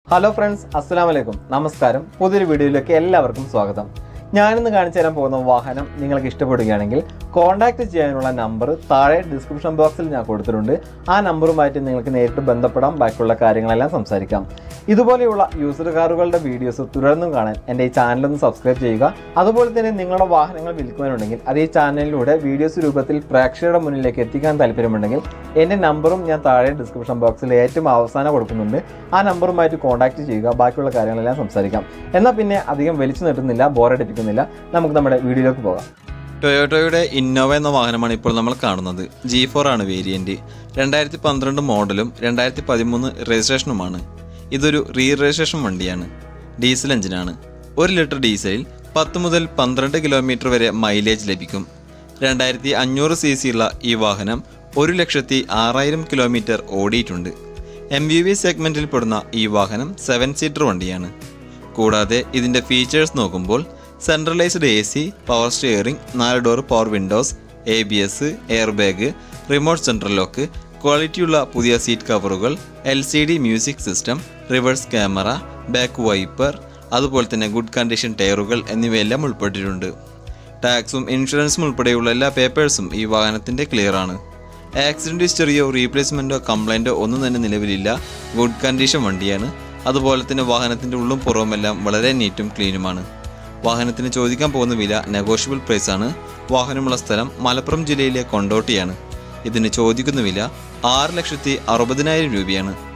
hello friends അസ്സലാം വലൈക്കും നമസ്കാരം പുതിയൊരു വീഡിയോയിലേക്ക് എല്ലാവർക്കും സ്വാഗതം ഞാനിന്ന് കാണിച്ചു തരാൻ പോകുന്ന വാഹനം നിങ്ങൾക്ക് ഇഷ്ടപ്പെടുകയാണെങ്കിൽ കോൺടാക്ട് ചെയ്യാനുള്ള നമ്പർ താഴെ ഡിസ്ക്രിപ്ഷൻ ബോക്സിൽ ഞാൻ കൊടുത്തിട്ടുണ്ട് ആ നമ്പറുമായിട്ട് നിങ്ങൾക്ക് നേരിട്ട് ബന്ധപ്പെടാം ബാക്കിയുള്ള കാര്യങ്ങളെല്ലാം സംസാരിക്കാം ഇതുപോലെയുള്ള യൂസർ കാറുകളുടെ വീഡിയോസ് തുടർന്നും കാണാൻ എൻ്റെ ഈ ചാനലൊന്ന് സബ്സ്ക്രൈബ് ചെയ്യുക അതുപോലെ തന്നെ നിങ്ങളുടെ വാഹനങ്ങൾ വിൽക്കുവാനുണ്ടെങ്കിൽ അത് ഈ ചാനലിലൂടെ വീഡിയോസ് രൂപത്തിൽ പ്രേക്ഷകരുടെ മുന്നിലേക്ക് എത്തിക്കാൻ താല്പര്യമുണ്ടെങ്കിൽ എൻ്റെ നമ്പറും ഞാൻ താഴെ ഡിസ്ക്രിപ്ഷൻ ബോക്സിൽ ഏറ്റവും അവസാനം കൊടുക്കുന്നുണ്ട് ആ നമ്പറുമായിട്ട് കോൺടാക്ട് ചെയ്യുക ബാക്കിയുള്ള കാര്യങ്ങളെല്ലാം സംസാരിക്കാം എന്നാൽ പിന്നെ അധികം വലിച്ചു നീട്ടുന്നില്ല ബോറടിപ്പിക്കുന്നില്ല നമുക്ക് നമ്മുടെ വീഡിയോയിലേക്ക് പോകാം ടൊയോട്ടോയുടെ ഇന്നോവ എന്ന വാഹനമാണ് ഇപ്പോൾ നമ്മൾ കാണുന്നത് ജി ഫോർ ആണ് വേരിയന്റ് രണ്ടായിരത്തി പന്ത്രണ്ട് മോഡലും രണ്ടായിരത്തി പതിമൂന്ന് രജിസ്ട്രേഷനുമാണ് ഇതൊരു റീ രജിസ്ട്രേഷൻ വണ്ടിയാണ് ഡീസൽ എഞ്ചിനാണ് ഒരു ലിറ്റർ ഡീസലിൽ പത്ത് മുതൽ പന്ത്രണ്ട് കിലോമീറ്റർ വരെ മൈലേജ് ലഭിക്കും രണ്ടായിരത്തി അഞ്ഞൂറ് സി സി ഉള്ള ഈ വാഹനം ഒരു ലക്ഷത്തി ആറായിരം കിലോമീറ്റർ ഓടിയിട്ടുണ്ട് എം വി വി സെഗ്മെന്റിൽ പെടുന്ന ഈ വാഹനം സെവൻ സീറ്റർ വണ്ടിയാണ് കൂടാതെ ഇതിൻ്റെ ഫീച്ചേഴ്സ് നോക്കുമ്പോൾ centralised A C power steering നാല് door power windows A B S air bag remote central lock ക്വാളിറ്റിയുള്ള പുതിയ സീറ്റ് കവറുകൾ L C D music system reverse camera back wiper അതുപോലെ തന്നെ ഗുഡ് കണ്ടീഷൻ ടയറുകൾ എന്നിവയെല്ലാം ഉൾപ്പെട്ടിട്ടുണ്ട് ടാക്സും ഇൻഷുറൻസും ഉൾപ്പെടെയുള്ള എല്ലാ പേപ്പേഴ്സും ഈ വാഹനത്തിൻ്റെ ക്ലിയർ ആണ് ആക്സിഡന്റ് ഹിസ്റ്ററിയോ റീപ്ലേസ്മെന്റോ കംപ്ലൈന്റോ ഒന്നും തന്നെ നിലവിലില്ല ഗുഡ് കണ്ടീഷൻ വണ്ടിയാണ് അതുപോലെ തന്നെ വാഹനത്തിന്റെ ഉള്ളും പുറവുമെല്ലാം വളരെ നീറ്റും ക്ലീനുമാണ് വാഹനത്തിന് ചോദിക്കാൻ പോകുന്ന വില നെഗോഷ്യബിൾ പ്രൈസ് ആണ് വാഹനമുള്ള സ്ഥലം മലപ്പുറം ജില്ലയിലെ കൊണ്ടോട്ടിയാണ് ഇതിന് ചോദിക്കുന്ന വില ആറ് ലക്ഷത്തി അറുപതിനായിരം രൂപയാണ്